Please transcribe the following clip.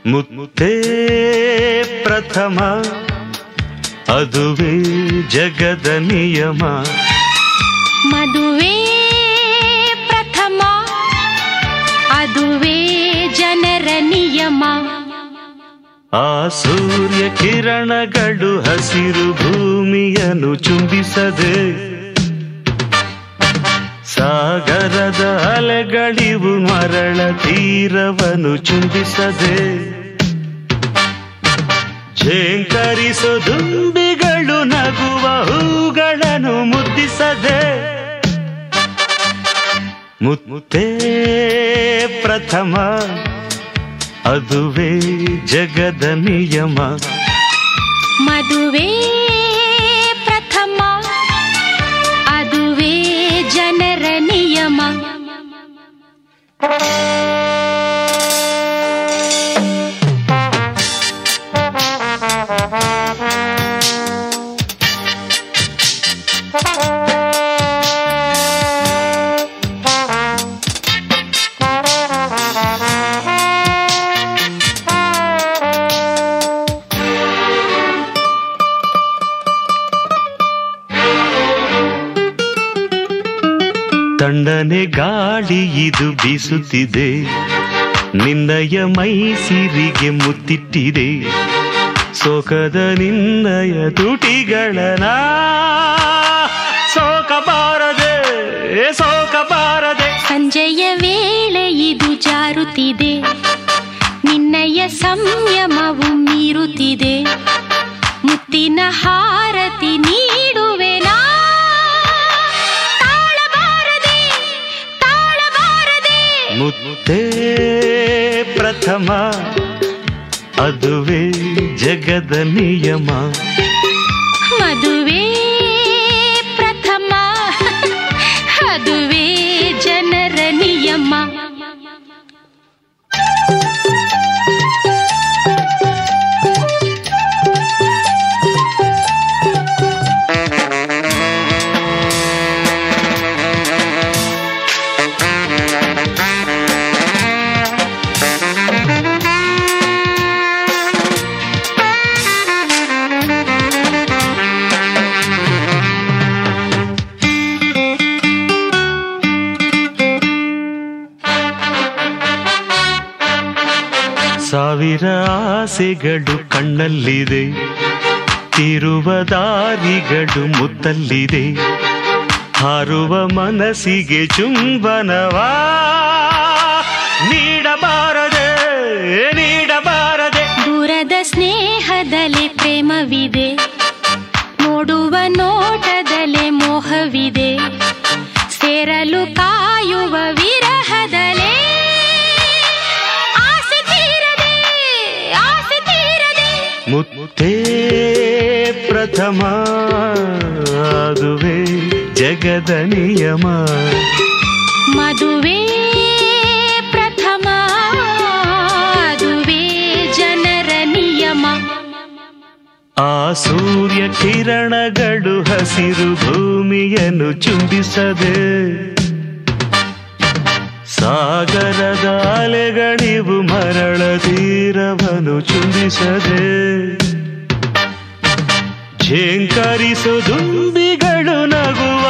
ಮುತ್ತೇ ಪ್ರಥಮ ಅದುವೇ ಜಗದ ನಿಯಮ ಮದುವೆ ಪ್ರಥಮ ಅದುವೇ ಜನರ ನಿಯಮ ಆ ಸೂರ್ಯ ಕಿರಣಗಳು ಹಸಿರು ಭೂಮಿಯನ್ನು ಚುಂಬಿಸದೆ ಸಾಗರದ ಅಲೆಗಳಿವು ಮರಳ ತೀರವನ್ನು ಚುಂಬಿಸದೆ ಝೇಂಕರಿಸೋ ದುಂಬಿಗಳು ನಗುವ ಹೂಗಳನ್ನು ಮುದ್ದಿಸದೆ ಮುತ್ತೇ ಪ್ರಥಮ ಅದುವೇ ಜಗದ ನಿಯಮ ಮದುವೆ ಪ್ರಥಮ ಅದುವೇ ಜನರ ನಿಯಮ ತಣ್ಣನೆ ಗಾಳಿ ಇದು ಬೀಸುತ್ತಿದೆ ನಿನ್ನಯ ಮೈ ಸಿರಿಗೆ ಮುತ್ತಿಟ್ಟಿದೆ ಸೋಕದ ನಿನ್ನಯ ತುಟಿಗಳನ ಸೋಕಬಾರದೆ ಸೋಕಬಾರದೆ ಸಂಜೆಯ ವೇಳೆ ಇದು ಜಾರುತ್ತಿದೆ ನಿನ್ನಯ ಸಂಯಮವು ಮೀರುತ್ತಿದೆ ಮುತ್ತಿನ ಹಾರತಿ ನೀಡುವೆನಾ ತಾಳಬಾರದೆ ತಾಳಬಾರದೆ ಮುತ್ತೇ ಪ್ರಥಮ ಅದುವೇ ಜಗದ ನಿಯಮ ಮದುವೆ ಪ್ರಥಮ ಅದುವೇ ಜನರ ನಿಯಮ ಸಾವಿರ ಆಸೆಗಳು ಕಣ್ಣಲ್ಲಿದೆ ತಿರುವ ದಾರಿಗಳು ಮುತ್ತಲ್ಲಿದೆ ಹಾರುವ ಮನಸ್ಸಿಗೆ ಚುಂಬನವಾ ನೀಡಬಾರದೆ ನೀಡಬಾರದೆ ದೂರದ ಸ್ನೇಹದಲ್ಲಿ ಪ್ರೇಮವಿದೆ ನೋಡುವ ನೋಟದಲ್ಲೇ ಮೋಹವಿದೆ ಸೇರಲು ಕಾಯುವ ವಿರಹದಲೇ ಆಸೆ ತೀರದೆ ಆಸೆ ತೀರದೆ ಮುತ್ತೇ ಪ್ರಥಮ ಅದುವೇ ಜಗದ ನಿಯಮ ಮದುವೆ ಪ್ರಥಮ ಅದುವೇ ಜನರ ನಿಯಮ ಆ ಸೂರ್ಯ ಕಿರಣಗಳು ಹಸಿರು ಭೂಮಿಯನ್ನು ಚುಂಬಿಸದೆ ಸಾಗರದ ಅಲೆಗಳಿವು ಮರಳ ತೀರವನ್ನು ಚುಂಬಿಸದೆ ಝೇಂಕರಿಸು ದುಂಬಿಗಳು ನಗುವ